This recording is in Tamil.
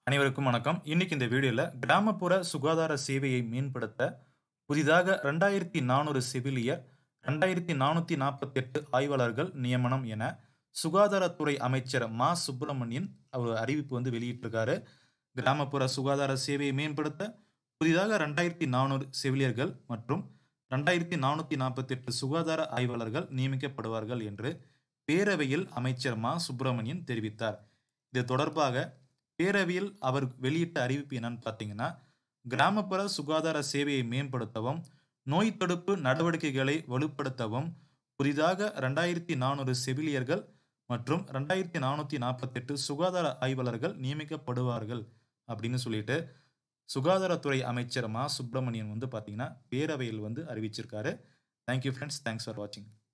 அனைவருக்கும் வணக்கம். இன்னைக்கு இந்த வீடியோல கிராமப்புற சுகாதார சேவையை மேம்படுத்த புதிதாக 2400 செவிலியர், 2448 ஆய்வாளர்கள் நியமனம் என சுகாதாரத்துறை அமைச்சர் மா. சுப்பிரமணியன் ஒரு அறிவிப்பு வந்து வெளியிட்டிருக்காரு. கிராமப்புற சுகாதார சேவையை மேம்படுத்த புதிதாக 2400 செவிலியர்கள் மற்றும் 2448 சுகாதார ஆய்வாளர்கள் நியமிக்கப்படுவார்கள் என்று பேரவையில் அமைச்சர் மா. சுப்பிரமணியன் தெரிவித்தார். இது தொடர்பாக பேரவையில் அவர் வெளியிட்ட அறிவிப்பு என்னன்னு பார்த்தீங்கன்னா, கிராமப்புற சுகாதார சேவையை மேம்படுத்தவும், நோய் தடுப்பு நடவடிக்கைகளை வலுப்படுத்தவும் புதிதாக 2400 செவிலியர்கள் மற்றும் 2448 சுகாதார ஆய்வாளர்கள் நியமிக்கப்படுவார்கள் அப்படின்னு சொல்லிட்டு சுகாதாரத்துறை அமைச்சர் மா. சுப்பிரமணியன் வந்து பார்த்தீங்கன்னா, பேரவையில் வந்து அறிவிச்சிருக்காரு. Thank you friends. Thanks for வாட்சிங்.